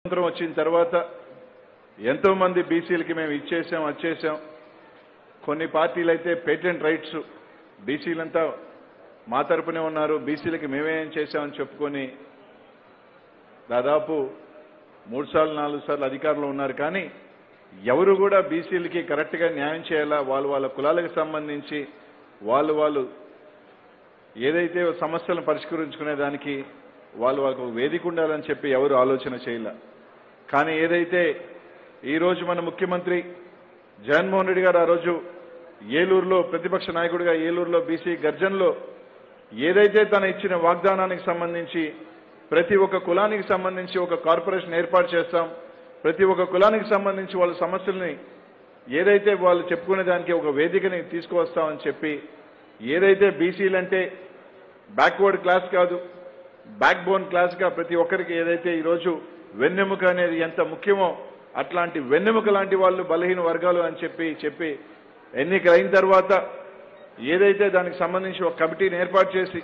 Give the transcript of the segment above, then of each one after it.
స్వతంత్రం వచ్చిన తర్వాత ఎంతో మంది బీసీలకి మేము ఇచ్చేసాం వచ్చేసాం కొన్ని పార్టీలు అయితే పేటెంట్ రైట్స్ బీసీలంతా మా తరపునే ఉన్నారు బీసీలకి మేమేం చేశామని చెప్పుకొని దాదాపు మూడు సార్లు నాలుగు సార్లు అధికారంలో ఉన్నారు కానీ ఎవరు కూడా బీసీలకి కరెక్ట్గా న్యాయం చేయాలా వాళ్ళు వాళ్ళ కులాలకు సంబంధించి వాళ్ళు వాళ్ళు ఏదైతే సమస్యలను పరిష్కరించుకునే దానికి వాళ్ళు వాళ్ళకు ఒక వేదిక ఉండాలని చెప్పి ఎవరు ఆలోచన చేయలే కానీ ఏదైతే ఈరోజు మన ముఖ్యమంత్రి జగన్మోహన్ రెడ్డి గారు ఆ రోజు ఏలూరులో ప్రతిపక్ష నాయకుడిగా ఏలూరులో బీసీ గర్జన్లో ఏదైతే తన ఇచ్చిన వాగ్దానానికి సంబంధించి ప్రతి ఒక్క కులానికి సంబంధించి ఒక కార్పొరేషన్ ఏర్పాటు చేస్తాం ప్రతి ఒక్క కులానికి సంబంధించి వాళ్ళ సమస్యల్ని ఏదైతే వాళ్ళు చెప్పుకునే దానికి ఒక వేదికని తీసుకువస్తామని చెప్పి ఏదైతే బీసీలంటే బ్యాక్వర్డ్ క్లాస్ కాదు బ్యాక్ బోన్ క్లాస్గా ప్రతి ఒక్కరికి ఏదైతే ఈరోజు వెన్నెముక అనేది ఎంత ముఖ్యమో అట్లాంటి వెన్నెముక లాంటి వాళ్ళు బలహీన వర్గాలు అని చెప్పి చెప్పి ఎన్నికలు అయిన తర్వాత ఏదైతే దానికి సంబంధించి ఒక కమిటీని ఏర్పాటు చేసి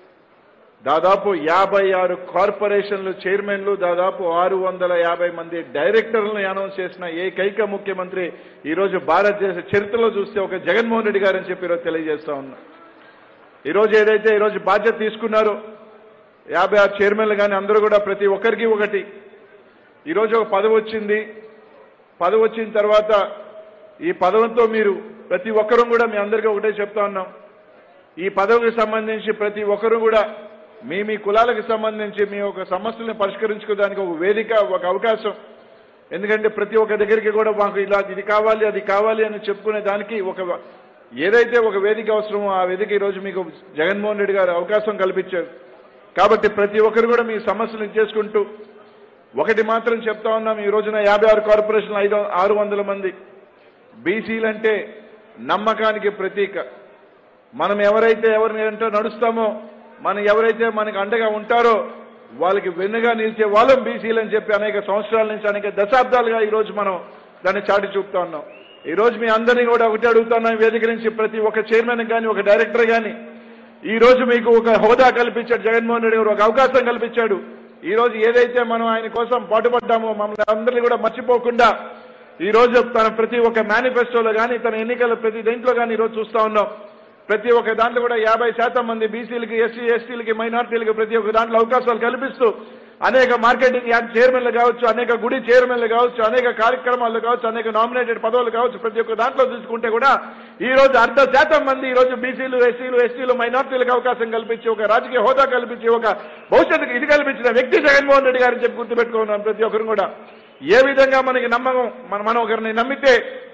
దాదాపు యాభై ఆరు కార్పొరేషన్లు చైర్మన్లు దాదాపు ఆరు వందల యాభై మంది డైరెక్టర్లను అనౌన్స్ చేసిన ఏకైక ముఖ్యమంత్రి ఈరోజు భారతదేశ చరిత్రలో చూస్తే ఒక జగన్మోహన్ రెడ్డి గారని చెప్పి ఈరోజు తెలియజేస్తా ఉన్నా ఈరోజు ఏదైతే ఈరోజు బాధ్యత తీసుకున్నారో యాభై ఆరు చైర్మన్లు కానీ అందరూ కూడా ప్రతి ఒక్కరికి ఒకటి ఈరోజు ఒక పదవి వచ్చింది పదవి వచ్చిన తర్వాత ఈ పదవితో మీరు ప్రతి ఒక్కరూ కూడా మీ అందరికీ ఒకటే చెప్తా ఉన్నాం ఈ పదవికి సంబంధించి ప్రతి ఒక్కరూ కూడా మీ మీ కులాలకు సంబంధించి మీ ఒక సమస్యలను పరిష్కరించుకోవడానికి ఒక వేదిక ఒక అవకాశం ఎందుకంటే ప్రతి ఒక్క దగ్గరికి కూడా మాకు ఇలా ఇది కావాలి అది కావాలి అని చెప్పుకునే దానికి ఒక ఏదైతే ఒక వేదిక అవసరమో ఆ వేదిక ఈరోజు మీకు జగన్మోహన్ రెడ్డి గారు అవకాశం కల్పించారు కాబట్టి ప్రతి ఒక్కరు కూడా మీ సమస్యలు చేసుకుంటూ ఒకటి మాత్రం చెప్తా ఉన్నాం ఈ రోజున యాభై ఆరు కార్పొరేషన్లు ఐదు ఆరు వందల మంది బీసీలంటే నమ్మకానికి ప్రతీక మనం ఎవరైతే ఎవరిని అంటే నడుస్తామో మనం ఎవరైతే మనకు అండగా ఉంటారో వాళ్ళకి వెన్నుగా నిలిచే వాళ్ళం బీసీలు అని చెప్పి అనేక సంవత్సరాల నుంచి అనేక దశాబ్దాలుగా ఈ రోజు మనం దాన్ని చాటి చూపుతా ఉన్నాం ఈ రోజు మీ అందరినీ కూడా ఒకటి అడుగుతున్నాం ఈ వేదిక నుంచి ప్రతి ఒక్క చైర్మన్ కానీ ఒక డైరెక్టర్ కానీ ఈ రోజు మీకు ఒక హోదా కల్పించాడు జగన్మోహన్ రెడ్డి గారు ఒక అవకాశం కల్పించాడు ఈ రోజు ఏదైతే మనం ఆయన కోసం పాటుపడ్డామో మమ్మల్ని అందరినీ కూడా మర్చిపోకుండా ఈ రోజు తన ప్రతి ఒక్క మేనిఫెస్టోలో కానీ తన ఎన్నికల ప్రతి దేంట్లో కానీ ఈ రోజు చూస్తా ఉన్నాం ప్రతి ఒక్క దాంట్లో కూడా యాభై శాతం మంది బీసీలకి ఎస్సీ ఎస్టీలకి మైనార్టీలకి ప్రతి ఒక్క దాంట్లో అవకాశాలు కల్పిస్తూ అనేక మార్కెటింగ్ యార్డ్ చైర్మన్లు కావచ్చు అనేక గుడి చైర్మన్లు కావచ్చు అనేక కార్యక్రమాలు కావచ్చు అనేక నామినేటెడ్ పదవులు కావచ్చు ప్రతి ఒక్క దాంట్లో చూసుకుంటే కూడా ఈ రోజు అర్ధ శాతం మంది ఈ రోజు బీసీలు ఎస్సీలు ఎస్టీలు మైనార్టీలకు అవకాశం కల్పించి ఒక రాజకీయ హోదా కల్పించి ఒక భవిష్యత్తుకు ఇది కల్పించిన వ్యక్తి జగన్మోహన్ రెడ్డి గారిని చెప్పి గుర్తుపెట్టుకున్నాం ప్రతి ఒక్కరు కూడా ఏ విధంగా మనకి నమ్మకం మన మనం ఒకరిని నమ్మితే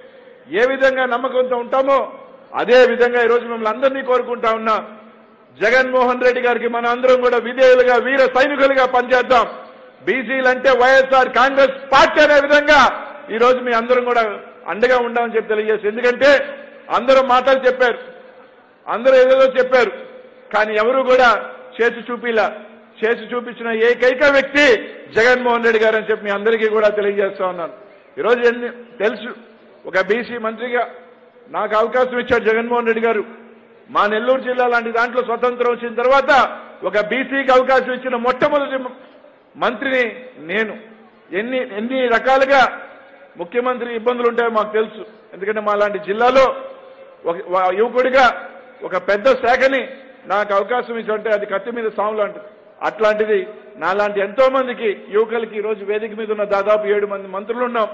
ఏ విధంగా నమ్మకంతో ఉంటామో అదే విధంగా ఈరోజు మిమ్మల్ని అందరినీ కోరుకుంటా ఉన్నా జగన్మోహన్ రెడ్డి గారికి మన అందరం కూడా విధేయులుగా వీర సైనికులుగా పనిచేద్దాం బీసీలంటే వైఎస్ఆర్ కాంగ్రెస్ పార్టీ అనే విధంగా ఈ రోజు మీ అందరం కూడా అండగా ఉండామని చెప్పి తెలియజేసి ఎందుకంటే అందరూ మాటలు చెప్పారు అందరూ ఏదేదో చెప్పారు కానీ ఎవరు కూడా చేసి చూపిలా చేసి చూపించిన ఏకైక వ్యక్తి జగన్మోహన్ రెడ్డి గారు అని చెప్పి మీ అందరికీ కూడా తెలియజేస్తా ఉన్నాను ఈరోజు ఎన్ని తెలుసు ఒక బీసీ మంత్రిగా నాకు అవకాశం ఇచ్చాడు జగన్మోహన్ రెడ్డి గారు మా నెల్లూరు జిల్లా లాంటి దాంట్లో స్వతంత్రం వచ్చిన తర్వాత ఒక బీసీకి అవకాశం ఇచ్చిన మొట్టమొదటి మంత్రిని నేను ఎన్ని ఎన్ని రకాలుగా ముఖ్యమంత్రి ఇబ్బందులు ఉంటాయో మాకు తెలుసు ఎందుకంటే మా లాంటి జిల్లాలో ఒక ఒక యువకుడిగా ఒక పెద్ద శాఖని నాకు అవకాశం ఇచ్చుంటే అది కత్తి మీద సాము లాంటిది అట్లాంటిది నాలాంటి ఎంతో మందికి యువకులకి ఈరోజు వేదిక మీద ఉన్న దాదాపు ఏడు మంది మంత్రులు ఉన్నాం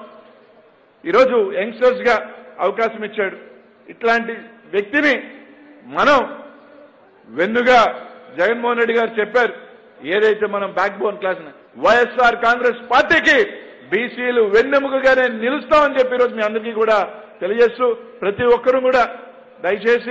ఈరోజు యంగ్స్టర్స్ గా అవకాశం ఇచ్చాడు ఇట్లాంటి వ్యక్తిని మనం వెన్నుగా జగన్మోహన్ రెడ్డి గారు చెప్పారు ఏదైతే మనం backbone class YSR Congress పార్టీకి బీసీలు వెన్నెముకగానే నిలుస్తామని చెప్పి ఈరోజు మీ అందరికీ కూడా తెలియజేస్తూ ప్రతి ఒక్కరూ కూడా దయచేసి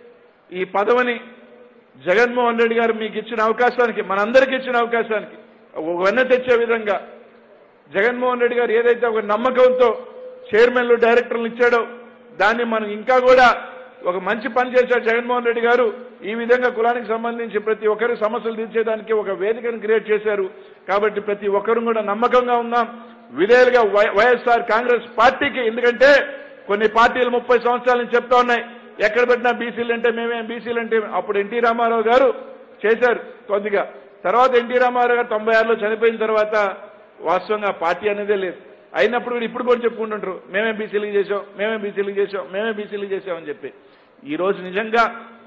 ఈ పదవిని జగన్మోహన్ రెడ్డి గారు మీకు ఇచ్చిన అవకాశానికి మనందరికీ ఇచ్చిన అవకాశానికి ఒక వెన్న తెచ్చే విధంగా జగన్మోహన్ రెడ్డి గారు ఏదైతే ఒక నమ్మకంతో చైర్మన్లు డైరెక్టర్లు ఇచ్చాడో దాన్ని మనం ఇంకా కూడా ఒక మంచి పని చేశాడు జగన్మోహన్ రెడ్డి గారు ఈ విధంగా కులానికి సంబంధించి ప్రతి ఒక్కరి సమస్యలు తీర్చేదానికి ఒక వేదికను క్రియేట్ చేశారు కాబట్టి ప్రతి ఒక్కరు కూడా నమ్మకంగా ఉన్నాం విధేయులుగా వై- వైఎస్ఆర్ కాంగ్రెస్ పార్టీకి ఎందుకంటే కొన్ని పార్టీలు ముప్పై సంవత్సరాల నుంచి చెప్తా ఉన్నాయి ఎక్కడ పెట్టినా బీసీలు అంటే మేమేం బీసీలు అంటే అప్పుడు ఎన్టీ రామారావు గారు చేశారు కొద్దిగా తర్వాత ఎన్టీ రామారావు గారు తొంభై ఆరులో చనిపోయిన తర్వాత వాస్తవంగా పార్టీ అనేదే లేదు అయినప్పుడు కూడా ఇప్పుడు కూడా చెప్పుకుంటుంటారు మేమే బీసీలకు చేసాం మేమే బీసీలకు చేసాం మేమే బీసీలకు చేసాం అని చెప్పి ఈ రోజు నిజంగా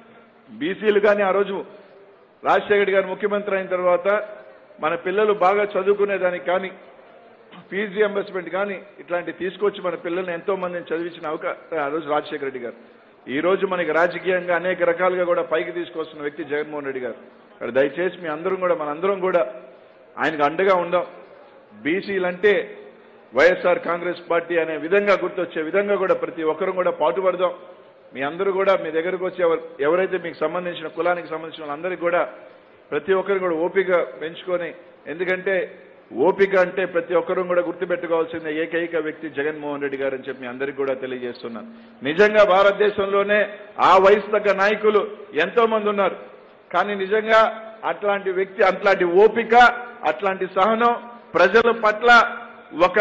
బీసీలు కానీ ఆ రోజు రాజశేఖర్ గారు ముఖ్యమంత్రి అయిన తర్వాత మన పిల్లలు బాగా చదువుకునేదానికి కానీ ఫీజు రియంబర్స్మెంట్ కానీ ఇట్లాంటివి తీసుకొచ్చి మన పిల్లల్ని ఎంతో మందిని చదివించిన అవకాశం ఆ రోజు రాజశేఖర రెడ్డి గారు ఈ రోజు మనకి రాజకీయంగా అనేక రకాలుగా కూడా పైకి తీసుకొస్తున్న వ్యక్తి జగన్మోహన్ రెడ్డి గారు మరి దయచేసి మీ అందరం కూడా మనందరం కూడా ఆయనకు అండగా ఉందాం బీసీలంటే వైఎస్ఆర్ కాంగ్రెస్ పార్టీ అనే విధంగా గుర్తొచ్చే విధంగా కూడా ప్రతి ఒక్కరూ కూడా పాటుపడదాం మీ అందరూ కూడా మీ దగ్గరకు వచ్చి ఎవరు ఎవరైతే మీకు సంబంధించిన కులానికి సంబంధించిన వాళ్ళందరికీ కూడా ప్రతి ఒక్కరు కూడా ఓపిక పెంచుకొని ఎందుకంటే ఓపిక అంటే ప్రతి ఒక్కరూ కూడా గుర్తుపెట్టుకోవాల్సిన ఏకైక వ్యక్తి జగన్మోహన్ రెడ్డి గారు అని చెప్పి మీ అందరికీ కూడా తెలియజేస్తున్నాను నిజంగా భారతదేశంలోనే ఆ వయసు తగ్గ నాయకులు ఎంతో మంది ఉన్నారు కానీ నిజంగా అట్లాంటి వ్యక్తి అట్లాంటి ఓపిక అట్లాంటి సహనం ప్రజల పట్ల ఒక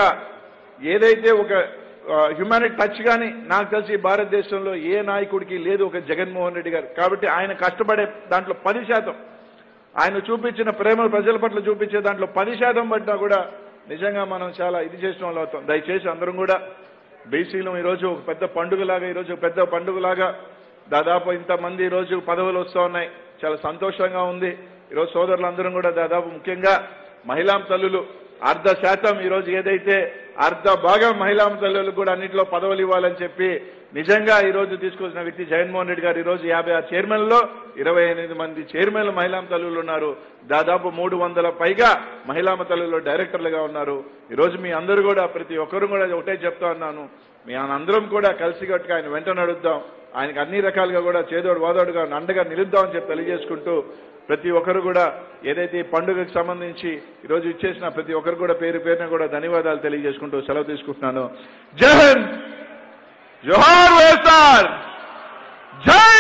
ఏదైతే ఒక హ్యుమానిటీ టచ్ కానీ నాకు తెలిసి భారతదేశంలో ఏ నాయకుడికి లేదు ఒక జగన్మోహన్ రెడ్డి గారు కాబట్టి ఆయన కష్టపడే దాంట్లో పది శాతం ఆయన చూపించిన ప్రేమ ప్రజల పట్ల చూపించే దాంట్లో పది శాతం పడ్డా కూడా నిజంగా మనం చాలా ఇది చేసిన వాళ్ళు అవుతాం దయచేసి అందరం కూడా బీసీలు ఈరోజు ఒక పెద్ద పండుగలాగా ఈరోజు ఒక పెద్ద పండుగలాగా దాదాపు ఇంతమంది ఈరోజు పదవులు వస్తూ ఉన్నాయి చాలా సంతోషంగా ఉంది ఈరోజు సోదరులందరం కూడా దాదాపు ముఖ్యంగా మహిళా తల్లులు అర్ధ శాతం ఈరోజు ఏదైతే అర్ధ భాగం మహిళా తల్లులకు కూడా అన్నింటిలో పదవులు ఇవ్వాలని చెప్పి నిజంగా ఈ రోజు తీసుకొచ్చిన వ్యక్తి జగన్మోహన్ రెడ్డి గారు ఈ రోజు యాభై ఆరు చైర్మన్లో ఇరవై ఎనిమిది మంది చైర్మన్లు మహిళా తల్లులు ఉన్నారు దాదాపు మూడు వందల పైగా మహిళా తల్లులు డైరెక్టర్లుగా ఉన్నారు ఈ రోజు మీ అందరూ కూడా ప్రతి ఒక్కరు కూడా ఒకటే చెప్తా ఉన్నాను మీ అందరం కూడా కలిసికట్టుగా ఆయన వెంట నడుద్దాం ఆయనకు అన్ని రకాలుగా కూడా చేదోడు వాదోడుగా అండగా నిలుద్దామని చెప్పి తెలియజేసుకుంటూ ప్రతి ఒక్కరు కూడా ఏదైతే ఈ పండుగకు సంబంధించి ఈరోజు ఇచ్చేసిన ప్రతి ఒక్కరు కూడా పేరు పేరున కూడా ధన్యవాదాలు తెలియజేసుకుంటూ సెలవు తీసుకుంటున్నాను జై హింద్ జోహార్ వైఎస్ఆర్ జై